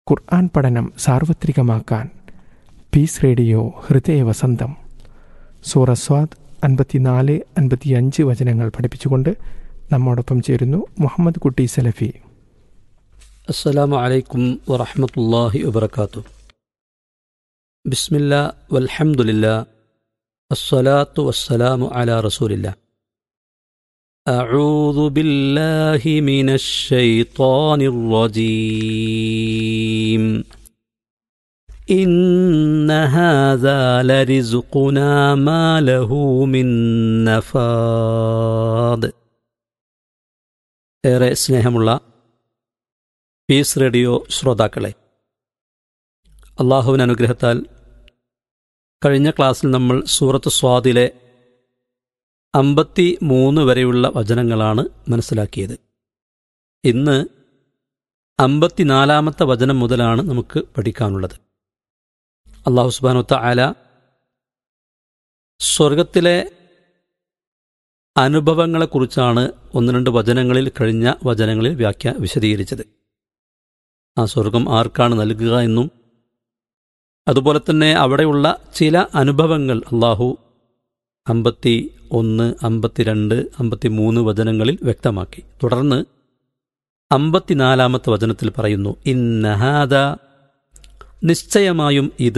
ഖുർആൻ പഠനം സാർവത്രികമാക്കാൻ piece radio ഹൃദയവസന്തം സൂറസ്വാദ് അൻപത്തിനാല് അൻപത്തിയഞ്ച് വചനങ്ങൾ പഠിപ്പിച്ചുകൊണ്ട് നമ്മോടൊപ്പം ചേരുന്നു മുഹമ്മദ് കുട്ടി സലഫി السلام عليكم ورحمة الله وبركاته بسم الله والحمد لله الصلاة والسلام على رسول الله أعوذ بالله من الشيطان الرجيم إن هذا لرزقنا ما له من نفاد ഏറെ സ്നേഹമുള്ള പീസ് റേഡിയോ ശ്രോതാക്കളെ അള്ളാഹുവിന് അനുഗ്രഹത്താൽ കഴിഞ്ഞ ക്ലാസ്സിൽ നമ്മൾ സൂറത്ത് സ്വാദിലെ അമ്പത്തി മൂന്ന് വരെയുള്ള വചനങ്ങളാണ് മനസ്സിലാക്കിയത് ഇന്ന് അമ്പത്തിനാലാമത്തെ വചനം മുതലാണ് നമുക്ക് പഠിക്കാനുള്ളത് അള്ളാഹു സുബാനുത്ത ആല സ്വർഗത്തിലെ അനുഭവങ്ങളെക്കുറിച്ചാണ് ഒന്ന് രണ്ട് വചനങ്ങളിൽ കഴിഞ്ഞ വചനങ്ങളിൽ വ്യാഖ്യ വിശദീകരിച്ചത് ആ സ്വർഗം ആർക്കാണ് നൽകുക എന്നും അതുപോലെ തന്നെ അവിടെയുള്ള ചില അനുഭവങ്ങൾ അള്ളാഹു അമ്പത്തി ഒന്ന് അമ്പത്തിരണ്ട് അമ്പത്തി മൂന്ന് വചനങ്ങളിൽ വ്യക്തമാക്കി തുടർന്ന് അമ്പത്തിനാലാമത്തെ വചനത്തിൽ പറയുന്നു ഇന്നഹാദ നിശ്ചയമായും ഇത്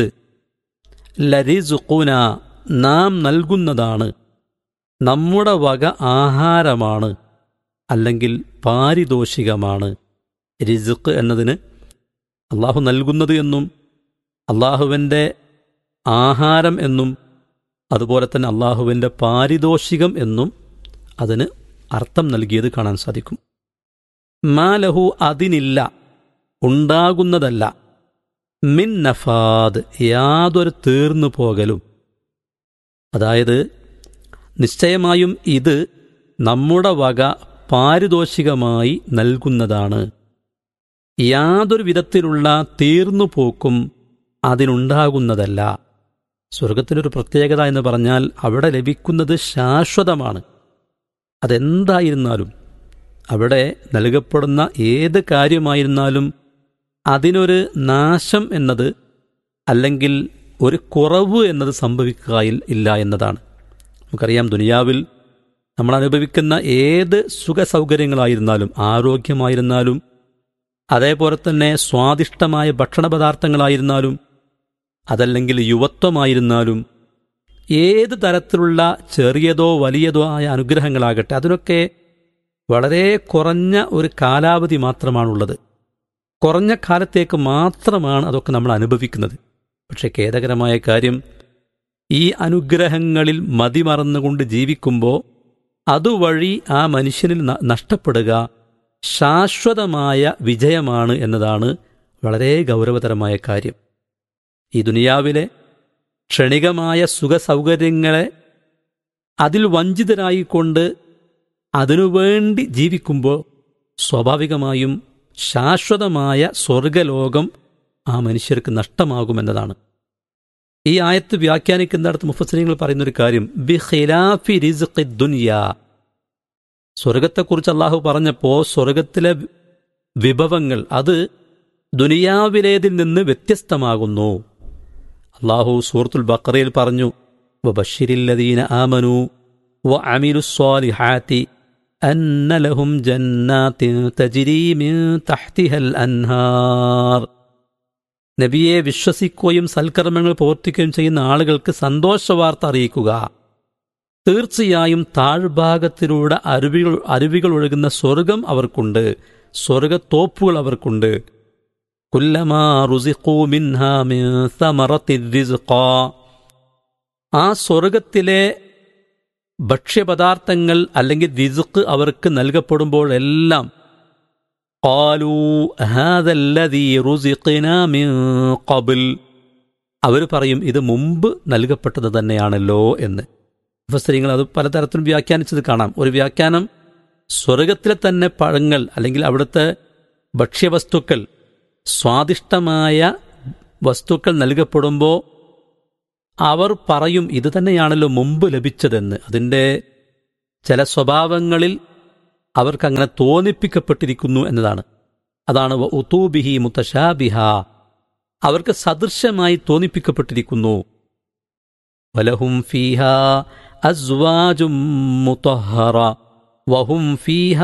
ലരിസുഖുന നാം നൽകുന്നതാണ് നമ്മുടെ വക ആഹാരമാണ് അല്ലെങ്കിൽ പാരിതോഷികമാണ് റിസുക്ക് എന്നതിന് അള്ളാഹു നൽകുന്നത് എന്നും അള്ളാഹുവിൻ്റെ ആഹാരം എന്നും അതുപോലെ തന്നെ അള്ളാഹുവിൻ്റെ പാരിതോഷികം എന്നും അതിന് അർത്ഥം നൽകിയത് കാണാൻ സാധിക്കും മാലഹു അതിനില്ല ഉണ്ടാകുന്നതല്ല മിൻ നഫാദ് യാതൊരു തീർന്നു പോകലും അതായത് നിശ്ചയമായും ഇത് നമ്മുടെ വക പാരിതോഷികമായി നൽകുന്നതാണ് യാതൊരു വിധത്തിലുള്ള തീർന്നുപോക്കും അതിനുണ്ടാകുന്നതല്ല സ്വർഗത്തിനൊരു പ്രത്യേകത എന്ന് പറഞ്ഞാൽ അവിടെ ലഭിക്കുന്നത് ശാശ്വതമാണ് അതെന്തായിരുന്നാലും അവിടെ നൽകപ്പെടുന്ന ഏത് കാര്യമായിരുന്നാലും അതിനൊരു നാശം എന്നത് അല്ലെങ്കിൽ ഒരു കുറവ് എന്നത് സംഭവിക്കുക ഇല്ല എന്നതാണ് നമുക്കറിയാം ദുനിയാവിൽ നമ്മൾ അനുഭവിക്കുന്ന ഏത് സുഖ സൗകര്യങ്ങളായിരുന്നാലും ആരോഗ്യമായിരുന്നാലും അതേപോലെ തന്നെ സ്വാദിഷ്ടമായ ഭക്ഷണപദാർത്ഥങ്ങളായിരുന്നാലും അതല്ലെങ്കിൽ യുവത്വമായിരുന്നാലും ഏത് തരത്തിലുള്ള ചെറിയതോ വലിയതോ ആയ അനുഗ്രഹങ്ങളാകട്ടെ അതിനൊക്കെ വളരെ കുറഞ്ഞ ഒരു കാലാവധി മാത്രമാണുള്ളത് കുറഞ്ഞ കാലത്തേക്ക് മാത്രമാണ് അതൊക്കെ നമ്മൾ അനുഭവിക്കുന്നത് പക്ഷെ ഖേദകരമായ കാര്യം ഈ അനുഗ്രഹങ്ങളിൽ മതിമറന്നുകൊണ്ട് ജീവിക്കുമ്പോൾ അതുവഴി ആ മനുഷ്യനിൽ നഷ്ടപ്പെടുക ശാശ്വതമായ വിജയമാണ് എന്നതാണ് വളരെ ഗൗരവതരമായ കാര്യം ഈ ദുനിയാവിലെ ക്ഷണികമായ സുഖസൗകര്യങ്ങളെ അതിൽ വഞ്ചിതരായിക്കൊണ്ട് അതിനുവേണ്ടി ജീവിക്കുമ്പോൾ സ്വാഭാവികമായും ശാശ്വതമായ സ്വർഗലോകം ആ മനുഷ്യർക്ക് നഷ്ടമാകുമെന്നതാണ് ഈ ആയത്ത് വ്യാഖ്യാനിക്കുന്നിടത്ത് മുഫസ്ലിങ്ങൾ പറയുന്നൊരു കാര്യം ബി ഖിലാഫി റിസ്ഖി ദുനിയാ സ്വർഗത്തെക്കുറിച്ച് അള്ളാഹു പറഞ്ഞപ്പോൾ സ്വർഗത്തിലെ വിഭവങ്ങൾ അത് ദുനിയാവിലേതിൽ നിന്ന് വ്യത്യസ്തമാകുന്നു അള്ളാഹു സൂറത്തുൽ ബക്കറയിൽ പറഞ്ഞു വബഷിരില്ലദീന ആമനു വ അമിലു സ്വാലിഹാത്തി അന്ന ലഹും ജന്നാത്തിൻ തജ്രി മിൻ തഹ്തിഹൽ അൻഹാർ നബിയെ വിശ്വസിക്കുകയും സൽക്കർമ്മങ്ങൾ പ്രവർത്തിക്കുകയും ചെയ്യുന്ന ആളുകൾക്ക് സന്തോഷവാർത്ത അറിയിക്കുക തീർച്ചയായും താഴ്ഭാഗത്തിലൂടെ അരുവികൾ അരുവികൾ ഒഴുകുന്ന സ്വർഗം അവർക്കുണ്ട് സ്വർഗത്തോപ്പുകൾ അവർക്കുണ്ട് കുല്ലമാ ആ സ്വർഗത്തിലെ ഭക്ഷ്യപദാർത്ഥങ്ങൾ അല്ലെങ്കിൽ റിസുക്ക് അവർക്ക് നൽകപ്പെടുമ്പോഴെല്ലാം അവർ പറയും ഇത് മുമ്പ് നൽകപ്പെട്ടത് തന്നെയാണല്ലോ എന്ന് മുഫസ്സരിങ്ങൾ അത് പലതരത്തിലും വ്യാഖ്യാനിച്ചത് കാണാം ഒരു വ്യാഖ്യാനം സ്വർഗത്തിലെ തന്നെ പഴങ്ങൾ അല്ലെങ്കിൽ അവിടുത്തെ ഭക്ഷ്യവസ്തുക്കൾ സ്വാദിഷ്ടമായ വസ്തുക്കൾ നൽകപ്പെടുമ്പോൾ അവർ പറയും ഇത് തന്നെയാണല്ലോ മുമ്പ് ലഭിച്ചതെന്ന് അതിൻ്റെ ചില സ്വഭാവങ്ങളിൽ അവർക്കങ്ങനെ തോന്നിപ്പിക്കപ്പെട്ടിരിക്കുന്നു എന്നതാണ് അതാണ് വ ഉതൂബിഹി മുത്തശാബിഹ അവർക്ക് സദൃശമായി തോന്നിപ്പിക്കപ്പെട്ടിരിക്കുന്നു വലഹും ഫീഹ അസ്വാജും മുതഹറ വഹും ഫീഹ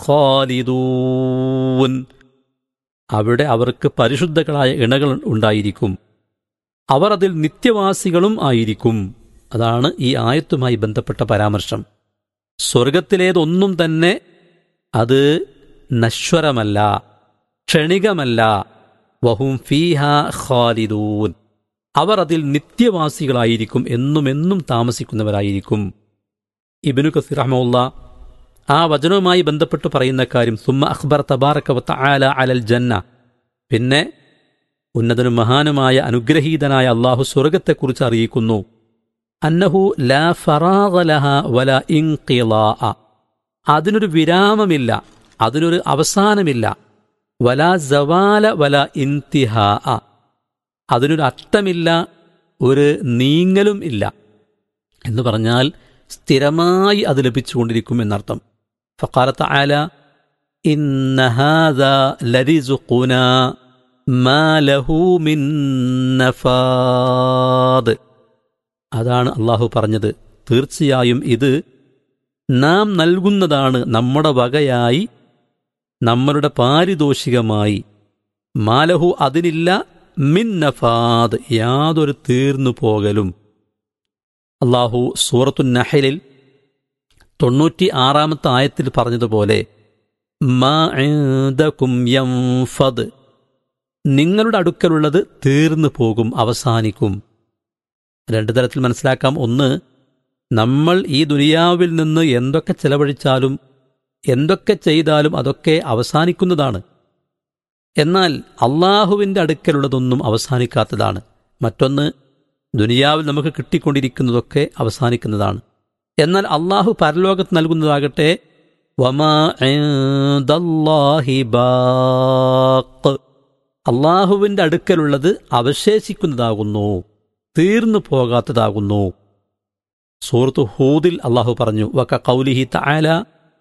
ഖാലിദൂൻ അവിടെ അവർക്ക് പരിശുദ്ധകളായ ഇണകൾ ഉണ്ടായിരിക്കും അവർ അതിൽ നിത്യവാസികളും ആയിരിക്കും അതാണ് ഈ ആയത്തുമായി ബന്ധപ്പെട്ട പരാമർശം സ്വർഗത്തിലേതൊന്നും തന്നെ അത് നശ്വരമല്ല ക്ഷണികമല്ല വഹും ഫീഹ ഖാലിദൂൻ അവർ അതിൽ നിത്യവാസികളായിരിക്കും എന്നും എന്നും താമസിക്കുന്നവരായിരിക്കും ഇബിനു കസീർ റഹ്മുള്ള ആ വചനവുമായി ബന്ധപ്പെട്ട് പറയുന്ന കാര്യം സുമ്മ അഖ്ബർ തബാറക്കവത്ത ആല അലൽ ജന്ന പിന്നെ ഉന്നതനും മഹാനുമായ അനുഗ്രഹീതനായ അള്ളാഹു സ്വർഗത്തെക്കുറിച്ച് അറിയിക്കുന്നു അന്നഹു ലാ ഫറാഗലഹ വല ഇൻഖിലാ അതിനൊരു വിരാമമില്ല അതിനൊരു അവസാനമില്ല വല ജവാല വല ഇൻതിഹാ അതിനൊരു അറ്റമില്ല ഒരു നീങ്ങലും ഇല്ല എന്ന് പറഞ്ഞാൽ സ്ഥിരമായി അത് ലഭിച്ചുകൊണ്ടിരിക്കും എന്നർത്ഥം ഫക്കാലത്ത് ആല ഇന്നഹാദ ലരിസുഖുന മാലഹു മിൻ നഫാദ് അതാണ് അള്ളാഹു പറഞ്ഞത് തീർച്ചയായും ഇത് നാം നൽകുന്നതാണ് നമ്മുടെ വകയായി നമ്മളുടെ പാരിതോഷികമായി മാലഹു അതിനില്ല മിൻ നഫാദ് യാതൊരു തീർന്നു പോകലും അള്ളാഹു സൂറത്തു നഹലിൽ തൊണ്ണൂറ്റി ആറാമത്തെ ആയത്തിൽ പറഞ്ഞതുപോലെ മാ ഇൻദകും യൻഫദ് നിങ്ങളുടെ അടുക്കലുള്ളത് തീർന്നു പോകും അവസാനിക്കും രണ്ടു തരത്തിൽ മനസ്സിലാക്കാം ഒന്ന് നമ്മൾ ഈ ദുനിയാവിൽ നിന്ന് എന്തൊക്കെ ചെലവഴിച്ചാലും എന്തൊക്കെ ചെയ്താലും അതൊക്കെ അവസാനിക്കുന്നതാണ് എന്നാൽ അള്ളാഹുവിൻ്റെ അടുക്കലുള്ളതൊന്നും അവസാനിക്കാത്തതാണ് മറ്റൊന്ന് ദുനിയാവിൽ നമുക്ക് കിട്ടിക്കൊണ്ടിരിക്കുന്നതൊക്കെ അവസാനിക്കുന്നതാണ് എന്നാൽ അള്ളാഹു പരലോകത്ത് നൽകുന്നതാകട്ടെ വമാ ഇൻദല്ലാഹി ബാഖ് അള്ളാഹുവിൻ്റെ അടുക്കലുള്ളത് അവശേഷിക്കുന്നതാകുന്നു തീർന്നു പോകാത്തതാകുന്നു സൂറത്ത് ഹൂദിൽ അള്ളാഹു പറഞ്ഞു വക കൗലിഹി തആല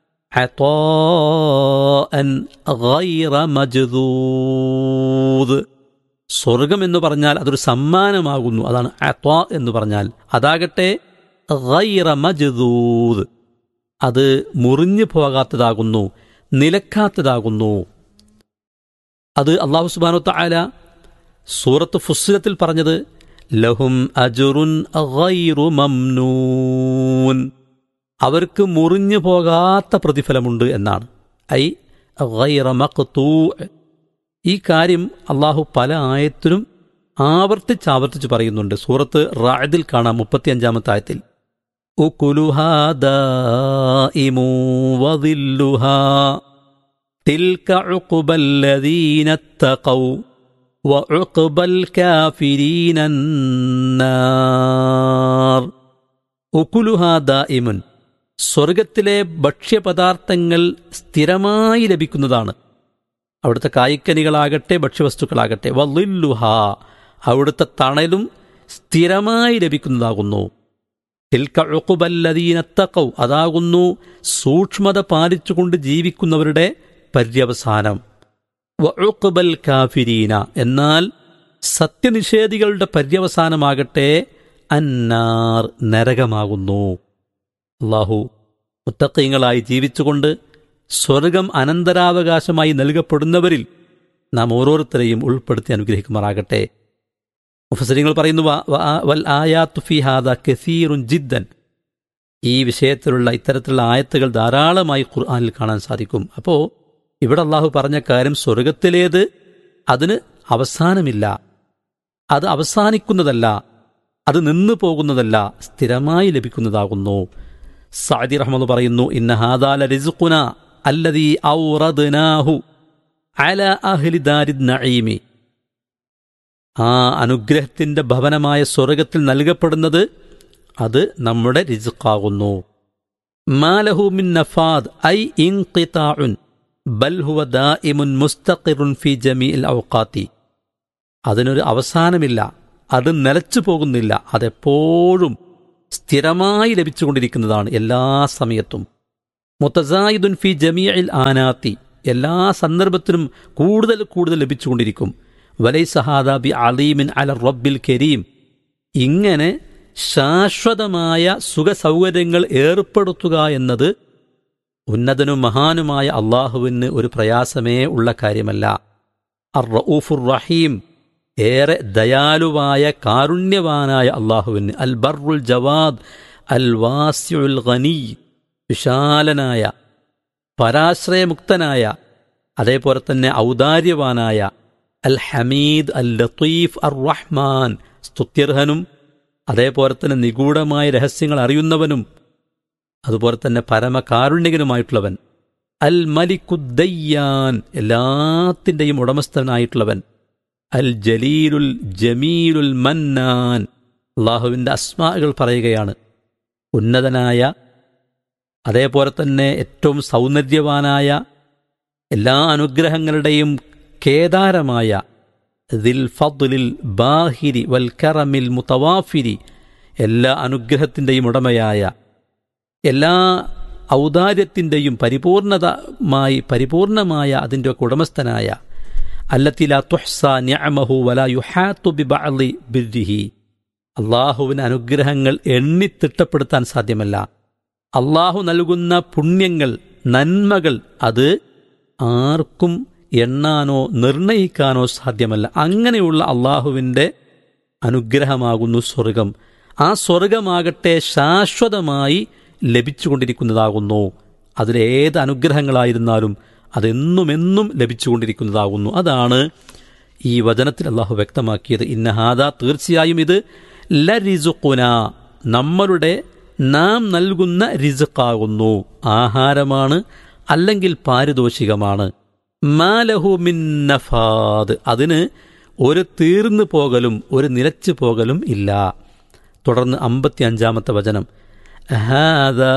അൻ ഗൈറ മജ്ദൂദ് സ്വർഗം എന്ന് പറഞ്ഞാൽ അതൊരു സമ്മാനമാകുന്നു അതാണ് അത്വാ എന്ന് പറഞ്ഞാൽ അതാകട്ടെ ഗൈറ മജ്ദൂദ് അത് മുറിഞ്ഞു പോകാത്തതാകുന്നു നിലക്കാത്തതാകുന്നു അത് അള്ളാഹു സുബാനു താല സൂറത്ത് ഫുസ്ലത്തിൽ പറഞ്ഞത് ലഹും അജുറുൻ ഗൈറു മംനൂൻ അവർക്ക് മുറിഞ്ഞു പോകാത്ത പ്രതിഫലമുണ്ട് എന്നാണ് ഐ ഗൈറ മഖ്തൂ ഈ കാര്യം അള്ളാഹു പല ആയത്തിലും ആവർത്തിച്ച് ആവർത്തിച്ച് പറയുന്നുണ്ട് സൂറത്ത് റായതിൽ കാണാം മുപ്പത്തിയഞ്ചാമത്തെ ആയത്തിൽ ഉകുലുഹാ ദാഇമു വദില്ലുഹാ تلك عقبى الذين اتقوا وعقبى الكافرين النار ഉക്കുലുഹാ ദായിമുൻ സ്വർഗത്തിലെ ഭക്ഷ്യപദാർത്ഥങ്ങൾ സ്ഥിരമായി ലഭിക്കുന്നതാണ് അവിടുത്തെ കായ്ക്കനികളാകട്ടെ ഭക്ഷ്യവസ്തുക്കളാകട്ടെ വല്ലുഹ അവിടുത്തെ തണലും സ്ഥിരമായി ലഭിക്കുന്നതാകുന്നു തിൽക്ക ഉക്കുബല്ലദീനത്തക്കൗ അതാകുന്നു സൂക്ഷ്മത പാലിച്ചുകൊണ്ട് ജീവിക്കുന്നവരുടെ പര്യവസാനം വഉഖ്ബൽ കാഫിരീന എന്നാൽ സത്യനിഷേധികളുടെ പര്യവസാനമാകട്ടെ അന്നാർ നരകമാകുന്നു അള്ളാഹു മുത്തക്കീങ്ങളായി ജീവിച്ചുകൊണ്ട് സ്വർഗം അനന്തരാവകാശമായി നൽകപ്പെടുന്നവരിൽ നാം ഓരോരുത്തരെയും ഉൾപ്പെടുത്തി അനുഗ്രഹിക്കുമാറാകട്ടെ മുഫസരിങ്ങൾ പറയുന്നു വൽ ആയാത്തു ഫി ഹാദ കസീറുൻ ജിദ്ദൻ ഈ വിഷയത്തിലുള്ള ഇത്തരത്തിലുള്ള ആയത്തുകൾ ധാരാളമായി ഖുർആനിൽ കാണാൻ സാധിക്കും അപ്പോൾ ഇവിടെ അള്ളാഹു പറഞ്ഞ കാര്യം സ്വർഗത്തിലേത് അതിന് അവസാനമില്ല അത് അവസാനിക്കുന്നതല്ല അത് നിന്നു പോകുന്നതല്ല സ്ഥിരമായി ലഭിക്കുന്നതാകുന്നു സാദി റഹ്മദ് പറയുന്നു ഇന്ന ഹാദാല റിസുഖുന അല്ലദീ ഔറദ്നാഹു അല അഹ്ലി ദാരിദ് നഈമി ആ അനുഗ്രഹത്തിന്റെ ഭവനമായ സ്വർഗത്തിൽ നൽകപ്പെടുന്നത് അത് നമ്മുടെ റിസുഖാകുന്നു മാലഹു മിൻ നഫാദ് ഐ ഇൻഖിതാഉൻ ബൽ ഹുവ ദായിമുൻ മുസ്തഖിറുൻ ഫി ജമീഇൽ ഔഖാത്തി അതിനൊരു അവസാനമില്ല അത് നിലച്ചു പോകുന്നില്ല അതെപ്പോഴും സ്ഥിരമായി ലഭിച്ചുകൊണ്ടിരിക്കുന്നതാണ് എല്ലാ സമയത്തും മുത്തസായിദുൻ ഫി ജമീഇൽ ആനാത്തി എല്ലാ സന്ദർഭത്തിലും കൂടുതൽ കൂടുതൽ ലഭിച്ചുകൊണ്ടിരിക്കും വലൈ സഹാദ ബി അലീമിൻ അല റബ്ബിൽ കരീം ഇങ്ങനെ ശാശ്വതമായ സുഖസൗകര്യങ്ങൾ ഏർപ്പെടുത്തുക എന്നത് ഉന്നതനും മഹാനുമായ അള്ളാഹുവിന് ഒരു പ്രയാസമേ ഉള്ള കാര്യമല്ല അർ റഊഫുർ റഹീം ഏറെ ദയാലുവായ കാരുണ്യവാനായ അള്ളാഹുവിന് അൽ ബർറുൽ ജവാദ് അൽ വാസ്യുൽ ഖനി വിശാലനായ പരാശ്രയമുക്തനായ അതേപോലെ തന്നെ ഔദാര്യവാനായ അൽ ഹമീദ് അൽ ലത്തീഫ് അർ റഹ്മാൻ സ്തുത്യർഹനും അതേപോലെ തന്നെ നിഗൂഢമായ രഹസ്യങ്ങൾ അറിയുന്നവനും അതുപോലെ തന്നെ പരമകാരുണ്യകനുമായിട്ടുള്ളവൻ അൽ മലിക്കുദ്ദയ്യാൻ എല്ലാത്തിൻ്റെയും ഉടമസ്ഥനായിട്ടുള്ളവൻ അൽ ജലീലുൽ ജമീലുൽ മന്നാൻ അള്ളാഹുവിൻ്റെ അസ്മാകൾ പറയുകയാണ് ഉന്നതനായ അതേപോലെ തന്നെ ഏറ്റവും സൗന്ദര്യവാനായ എല്ലാ അനുഗ്രഹങ്ങളുടെയും കേദാരമായ ദിൽ ഫദ്ലിൽ ബാഹിരി വൽ കറമിൽ മുത്തവാഫിരി എല്ലാ അനുഗ്രഹത്തിൻ്റെയും ഉടമയായ എല്ലാ ഔദാര്യത്തിൻ്റെയും പരിപൂർണതമായി പരിപൂർണമായ അതിൻ്റെയൊക്കെ ഉടമസ്ഥനായ അല്ലത്തില തുഹ്സ ന്യമഹു വല യുഹാത്തു ബിബഅലി ബിർരിഹി അള്ളാഹുവിന് അനുഗ്രഹങ്ങൾ എണ്ണിത്തിട്ടപ്പെടുത്താൻ സാധ്യമല്ല അള്ളാഹു നൽകുന്ന പുണ്യങ്ങൾ നന്മകൾ അത് ആർക്കും എണ്ണാനോ നിർണയിക്കാനോ സാധ്യമല്ല അങ്ങനെയുള്ള അള്ളാഹുവിൻ്റെ അനുഗ്രഹമാകുന്നു സ്വർഗം ആ സ്വർഗമാകട്ടെ ശാശ്വതമായി ലഭിച്ചുകൊണ്ടിരിക്കുന്നതാകുന്നു അതിലേത് അനുഗ്രഹങ്ങളായിരുന്നാലും അതെന്നുമെന്നും ലഭിച്ചുകൊണ്ടിരിക്കുന്നതാകുന്നു അതാണ് ഈ വചനത്തിൽ അള്ളാഹു വ്യക്തമാക്കിയത് ഇന്നഹാദ തീർച്ചയായും ഇത് ല റിസുഖുന നമ്മളുടെ നാം നൽകുന്ന റിസുക്കാകുന്നു ആഹാരമാണ് അല്ലെങ്കിൽ പാരിതോഷികമാണ് മാലഹു മിൻ നഫാദ് അതിന് ഒരു തീർന്നു പോകലും ഒരു നിലച്ചു പോകലും ഇല്ല തുടർന്ന് അമ്പത്തി അഞ്ചാമത്തെ വചനം ഹാദാ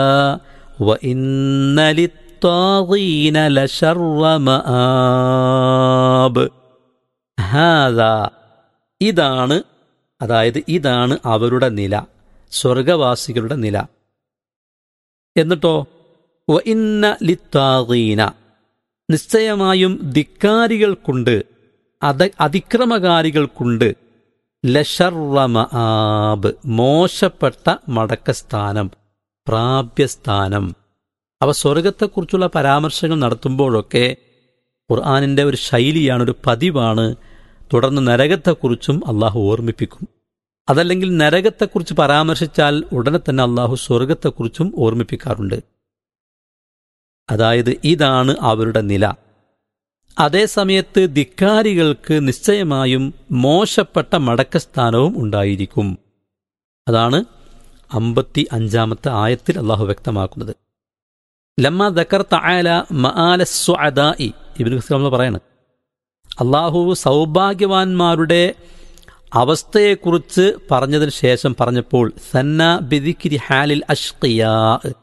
وإن للطاغين لشر മആബ് ഹാദാ ഇതാണ് അതായത് ഇതാണ് അവരുടെ നില സ്വർഗവാസികളുടെ നില എന്നിട്ടോ വ ഇന്ന ലിത്താഗീന നിശ്ചയമായും ധിക്കാരികൾക്കുണ്ട് അത അതിക്രമകാരികൾക്കുണ്ട് ലഷർവമആബ് മോശപ്പെട്ട മടക്കസ്ഥാനം പ്രാപ്യസ്ഥാനം അവ സ്വർഗത്തെക്കുറിച്ചുള്ള പരാമർശങ്ങൾ നടത്തുമ്പോഴൊക്കെ ഖുർആാനിൻ്റെ ഒരു ശൈലിയാണ് ഒരു പതിവാണ് തുടർന്ന് നരകത്തെക്കുറിച്ചും അള്ളാഹു ഓർമ്മിപ്പിക്കും അതല്ലെങ്കിൽ നരകത്തെക്കുറിച്ച് പരാമർശിച്ചാൽ ഉടനെ തന്നെ അള്ളാഹു സ്വർഗത്തെക്കുറിച്ചും ഓർമ്മിപ്പിക്കാറുണ്ട് അതായത് ഇതാണ് അവരുടെ നില അതേസമയത്ത് ധിക്കാരികൾക്ക് നിശ്ചയമായും മോശപ്പെട്ട മടക്കസ്ഥാനവും ഉണ്ടായിരിക്കും അതാണ് അമ്പത്തി അഞ്ചാമത്തെ ആയത്തിൽ അള്ളാഹു വ്യക്തമാക്കുന്നത് ലമ്മ ദക്കർ തആല മആല സുഅദാഇ ഇബ്നു കസീർ പറയാണ് അള്ളാഹു സൗഭാഗ്യവാന്മാരുടെ അവസ്ഥയെക്കുറിച്ച് പറഞ്ഞതിന് ശേഷം പറഞ്ഞപ്പോൾ സന്ന ബിദിക്കിരി ഹാലിൽ അഷ്കിയാ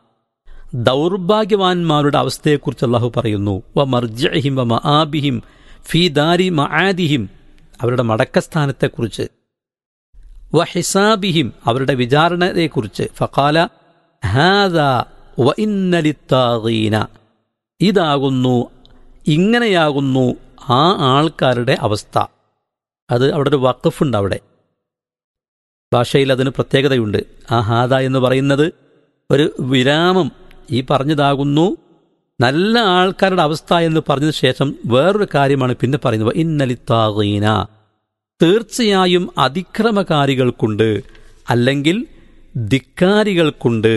ദൗർഭാഗ്യവാന്മാരുടെ അവസ്ഥയെക്കുറിച്ച് അള്ളാഹു പറയുന്നു വ മർജഹിം വ മആബിഹിം ഫി ദാരി മആദിഹിം അവരുടെ മടക്കസ്ഥാനത്തെക്കുറിച്ച് വ ഹിസാബിഹിം അവരുടെ വിചാരണയെക്കുറിച്ച് ഫഖാല ഹാദ വ ഇന്നലിത്താഗീന ഇതാകുന്നു ഇങ്ങനെയാകുന്നു ആ ആൾക്കാരുടെ അവസ്ഥ അത് അവിടെ ഒരു വഖഫുണ്ട് അവിടെ ഭാഷയിൽ അതിന് പ്രത്യേകതയുണ്ട് ആ ഹാദ എന്ന് പറയുന്നത് ഒരു വിരാമം ഈ പറഞ്ഞതാകുന്നു നല്ല ആൾക്കാരുടെ അവസ്ഥ എന്ന് പറഞ്ഞതിന് ശേഷം വേറൊരു കാര്യമാണ് പിന്നെ പറയുന്നത് ഇന്നലിത്താകീന തീർച്ചയായും അതിക്രമകാരികൾക്കുണ്ട് അല്ലെങ്കിൽ ധിക്കാരികൾക്കുണ്ട്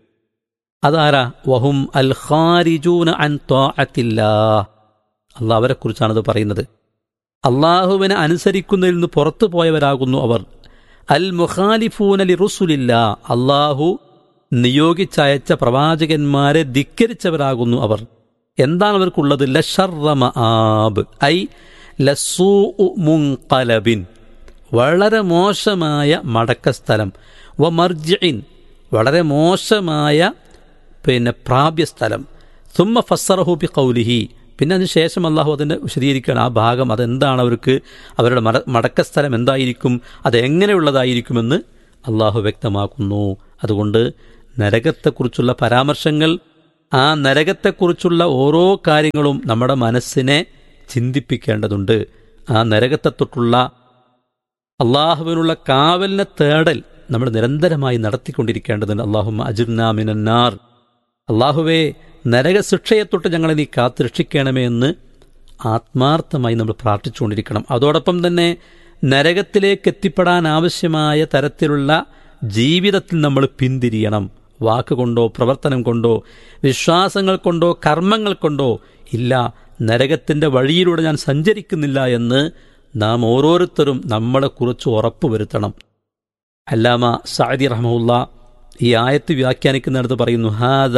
അതാരാ വഹും അൽ ഖാരിജൂന അൻ ത്വാഅത്തില്ലാ അള്ളാഹ് അവരെ കുറിച്ചാണത് പറയുന്നത് അള്ളാഹുവിനെ അനുസരിക്കുന്നതിൽ നിന്ന് പുറത്തു പോയവരാകുന്നു അവർ അൽ മുഖാലിഫൂനലി റുസുലില്ല അള്ളാഹു നിയോഗിച്ചയച്ച പ്രവാചകന്മാരെ ധിക്കരിച്ചവരാകുന്നു അവർ എന്താണ് അവർക്കുള്ളത് ലഷർറമ ആബ് ഐ ലസൂ മുൻകലബിൻ വളരെ മോശമായ മടക്കസ്ഥലം വ മർജിൻ വളരെ മോശമായ പിന്നെ പ്രാപ്യസ്ഥലം സുമ്മ ഫസറഹു ബി കൗലിഹി പിന്നെ അതിന് ശേഷം അള്ളാഹു അതിൻ്റെ വിശദീകരിക്കുകയാണ് ആ ഭാഗം അതെന്താണ് അവർക്ക് അവരുടെ മട മടക്കസ്ഥലം എന്തായിരിക്കും അതെങ്ങനെയുള്ളതായിരിക്കുമെന്ന് അള്ളാഹു വ്യക്തമാക്കുന്നു അതുകൊണ്ട് നരകത്തെക്കുറിച്ചുള്ള പരാമർശങ്ങൾ ആ നരകത്തെക്കുറിച്ചുള്ള ഓരോ കാര്യങ്ങളും നമ്മുടെ മനസ്സിനെ ചിന്തിപ്പിക്കേണ്ടതുണ്ട് ആ നരകത്തെ തൊട്ടുള്ള അള്ളാഹുവിനുള്ള കാവലിനെ തേടൽ നമ്മൾ നിരന്തരമായി നടത്തിക്കൊണ്ടിരിക്കേണ്ടതുണ്ട് അള്ളാഹുമ്മ അജിർനാമിനാർ അള്ളാഹുവേ നരകശിക്ഷയെ തൊട്ട് ഞങ്ങളെ നീ കാത്തുരക്ഷിക്കണമേ എന്ന് ആത്മാർത്ഥമായി നമ്മൾ പ്രാർത്ഥിച്ചുകൊണ്ടിരിക്കണം അതോടൊപ്പം തന്നെ നരകത്തിലേക്ക് എത്തിപ്പെടാൻ ആവശ്യമായ തരത്തിലുള്ള ജീവിതത്തിൽ നമ്മൾ പിന്തിരിയണം വാക്കുകൊണ്ടോ പ്രവർത്തനം കൊണ്ടോ വിശ്വാസങ്ങൾ കൊണ്ടോ കർമ്മങ്ങൾ കൊണ്ടോ ഇല്ല നരകത്തിന്റെ വഴിയിലൂടെ ഞാൻ സഞ്ചരിക്കുന്നില്ല എന്ന് നാം ഓരോരുത്തരും നമ്മളെക്കുറിച്ച് ഉറപ്പുവരുത്തണം അല്ലാമ സാദി റഹമുല്ല ഈ ആയത്ത് വ്യാഖ്യാനിക്കുന്നിടത്ത് പറയുന്നു ഹാദ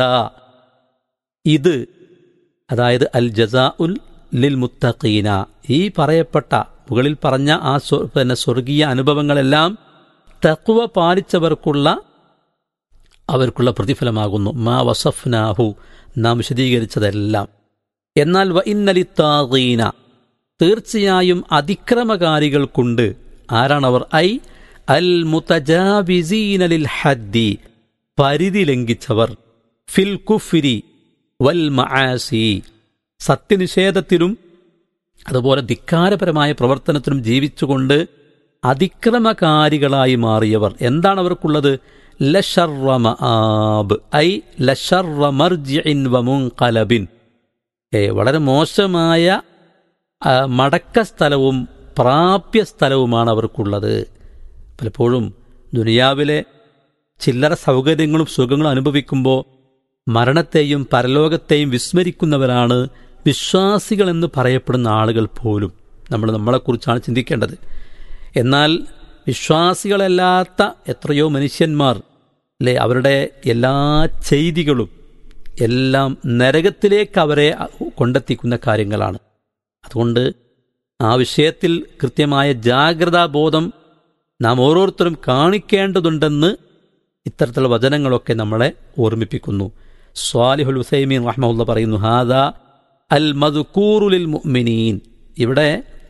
ഇത് അതായത് അൽ ജസാ ഉൽ ലിൽ മുത്തഖീന ഈ പറയപ്പെട്ട മുകളിൽ പറഞ്ഞ ആ സ്വ- പിന്നെ സ്വർഗീയ അനുഭവങ്ങളെല്ലാം തക്വ പാലിച്ചവർക്കുള്ള അവർക്കുള്ള പ്രതിഫലമാകുന്നു മാ വസഫ്നാഹു നാം വിശദീകരിച്ചതെല്ലാം എന്നാൽ വ ഇന്നലിത്താകീന തീർച്ചയായും അതിക്രമകാരികൾക്കുണ്ട് ആരാണവർ ഐ അൽ മുതജാബിസീനലിൽ ഹദ്ദി പരിധി ലംഘിച്ചവർ ഫിൽ കുഫിരി വൽ മആസി സത്യനിഷേധത്തിലും അതുപോലെ ധിക്കാരപരമായ പ്രവർത്തനത്തിലും ജീവിച്ചുകൊണ്ട് അതിക്രമകാരികളായി മാറിയവർ എന്താണ് അവർക്കുള്ളത് ലഷർറ മആബ് ഐ ലഷർറ മർജിഇൻ വമുൻഖലബിൻ ഏ, വളരെ മോശമായ ആ, മടക്ക സ്ഥലവും പ്രാപ്യ സ്ഥലവുമാണ് അവർക്കുള്ളത് പലപ്പോഴും ദുനിയാവിലെ ചില്ലറ സൗകര്യങ്ങളും സുഖങ്ങളും അനുഭവിക്കുമ്പോൾ മരണത്തെയും പരലോകത്തെയും വിസ്മരിക്കുന്നവരാണ് വിശ്വാസികൾ എന്ന് പറയപ്പെടുന്ന ആളുകൾ പോലും നമ്മൾ നമ്മളെക്കുറിച്ചാണ് ചിന്തിക്കേണ്ടത് എന്നാൽ വിശ്വാസികളല്ലാത്ത എത്രയോ മനുഷ്യന്മാർ അല്ലെ അവരുടെ എല്ലാ ചെയ്തികളും എല്ലാം നരകത്തിലേക്ക് അവരെ കൊണ്ടെത്തിക്കുന്ന കാര്യങ്ങളാണ് അതുകൊണ്ട് ആ വിഷയത്തിൽ കൃത്യമായ ജാഗ്രതാബോധം നാം ഓരോരുത്തരും കാണിക്കേണ്ടതുണ്ടെന്ന് ഇത്തരത്തിലുള്ള വചനങ്ങളൊക്കെ നമ്മളെ ഓർമ്മിപ്പിക്കുന്നു സ്വാലിഹുൽ ഹുസൈമീൻ റഹ്മുല്ല പറയുന്നു ഹാദ അൽ മദ്കൂറുലിൽ മുഅ്മിനീൻ ഇവിടെ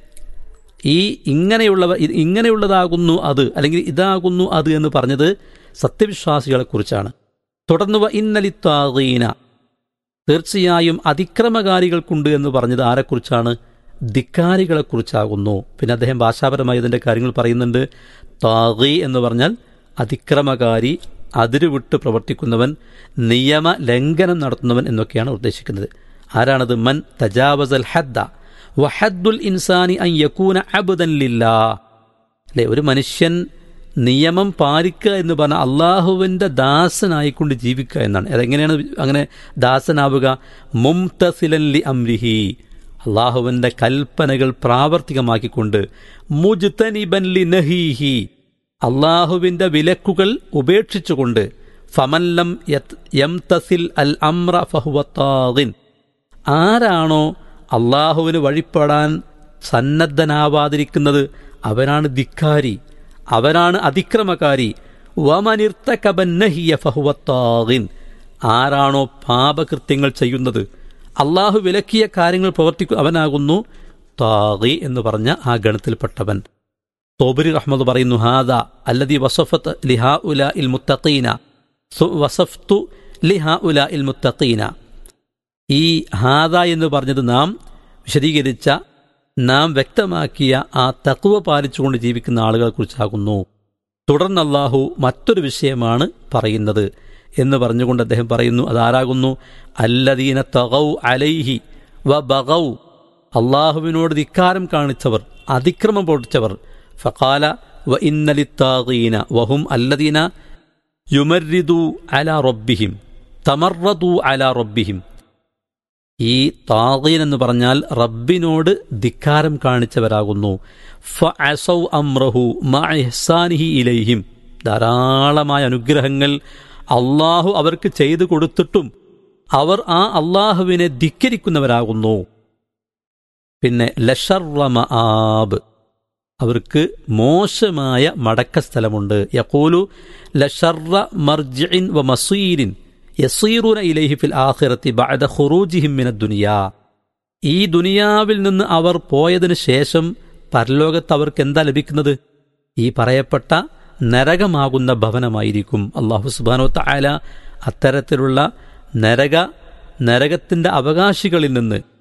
ഈ ഇങ്ങനെയുള്ളവ ഇ- ഇങ്ങനെയുള്ളതാകുന്നു അത് അല്ലെങ്കിൽ ഇതാകുന്നു അത് എന്ന് പറഞ്ഞത് സത്യവിശ്വാസികളെക്കുറിച്ചാണ് തുടർന്ന് വ ഇന്നലിത്താകീന തീർച്ചയായും അതിക്രമകാരികൾക്കുണ്ട് എന്ന് പറഞ്ഞത് ആരെക്കുറിച്ചാണ് ധിക്കാരികളെക്കുറിച്ചാകുന്നു പിന്നെ അദ്ദേഹം ഭാഷാപരമായി ഇതിൻ്റെ കാര്യങ്ങൾ പറയുന്നുണ്ട് താഗി എന്ന് പറഞ്ഞാൽ അതിക്രമകാരി അതിരുവിട്ട് പ്രവർത്തിക്കുന്നവൻ നിയമ ലംഘനം നടത്തുന്നവൻ എന്നൊക്കെയാണ് ഉദ്ദേശിക്കുന്നത് ആരാണത് മൻ തജാവസൽ ഹദ്ദ വഹദ്ദുൽ ഇൻസാനി അൻ യകൂന അബ്ദൻ ലില്ലാ അല്ലെ ഒരു മനുഷ്യൻ നിയമം പാലിക്കുക എന്ന് പറഞ്ഞാൽ അള്ളാഹുവിൻ്റെ ദാസനായിക്കൊണ്ട് ജീവിക്കുക എന്നാണ് അതെങ്ങനെയാണ് അങ്ങനെ ദാസനാവുക മുംതസിലൻ ലി അംരിഹി അള്ളാഹുവിൻ്റെ കൽപ്പനകൾ പ്രാവർത്തികമാക്കിക്കൊണ്ട് മുജ്തനിബൻ ലി നഹീഹി അള്ളാഹുവിൻ്റെ വിലക്കുകൾ ഉപേക്ഷിച്ചുകൊണ്ട് ഫമല്ലം യത്- യംതസിൽ അൽ അമ്ര ഫഹുവത്താദിൻ ആരാണോ അള്ളാഹുവിന് വഴിപ്പെടാൻ സന്നദ്ധനാവാതിരിക്കുന്നത് അവനാണ് ധിക്കാരി അവനാണ് അതിക്രമകാരി വമനിർത്തകബന്നഹിയ ഫഹുവത്താദിൻ ആരാണോ പാപകൃത്യങ്ങൾ ചെയ്യുന്നത് അള്ളാഹു വിലക്കിയ കാര്യങ്ങൾ പ്രവർത്തിക്കും അവനാകുന്നു താഗി എന്ന് പറഞ്ഞ ആ ഗണത്തിൽപ്പെട്ടവൻ തോബരി റഹ്മദ് പറയുന്നു ഹാദ അല്ലദി വസഫത്ത് ലിഹാ ഉല ഇൽ മുത്തഖീന സു- വസഫ്തു ലിഹാ ഉല ഇൽ മുത്തഖീന ഈ ഹാദ എന്ന് പറഞ്ഞത് നാം വിശദീകരിച്ച നാം വ്യക്തമാക്കിയ ആ തത്വ പാലിച്ചുകൊണ്ട് ജീവിക്കുന്ന ആളുകളെ കുറിച്ചാകുന്നു തുടർന്ന് അള്ളാഹു മറ്റൊരു വിഷയമാണ് പറയുന്നത് എന്ന് പറഞ്ഞുകൊണ്ട് അദ്ദേഹം പറയുന്നു അതാരാകുന്നു അല്ലദീന തഗൗ അലൈഹി വ ബഗൗ അള്ളാഹുവിനോട് ധിക്കാരം കാണിച്ചവർ അതിക്രമം പൊടിച്ചവർ ഫഖാല വ ഇന്നലിത്താഗീന വഹും അല്ലദീന യുമരിദു അല റബ്ബിഹിം തമറദു അല റബ്ബിഹിം ഈ താഗീൻ എന്ന് പറഞ്ഞാൽ റബ്ബിനോട് ധിക്കാരം കാണിച്ചവരാകുന്നു ഫഅസൗ അമ്രഹു മഅ ഇഹ്സാനിഹി ഇലൈഹിം ധാരാളമായ അനുഗ്രഹങ്ങൾ അള്ളാഹു അവർക്ക് ചെയ്തു കൊടുത്തിട്ടും അവർ ആ അള്ളാഹുവിനെ ധിക്കരിക്കുന്നവരാകുന്നു പിന്നെ ലഷർറമ ആബ് അവർക്ക് മോശമായ മടക്ക സ്ഥലമുണ്ട് യഖൂലു ലഷർറ മർജിഇൻ വ മസീരിൻ യസീറുന ഇലൈഹി ഫിൽ ആഖിറത്തി ബഅദ ഖുറൂജിഹിം മിന ദുനിയാ ഈ ദുനിയാവിൽ നിന്ന് അവർ പോയതിനു ശേഷം പരലോകത്ത് അവർക്ക് എന്താ ലഭിക്കുന്നത് ഈ പറയപ്പെട്ട നരകമാകുന്ന ഭവനമായിരിക്കും അള്ളാഹു സുബാനോ തായാല അത്തരത്തിലുള്ള നരക നരകത്തിന്റെ അവകാശികളിൽ നിന്ന്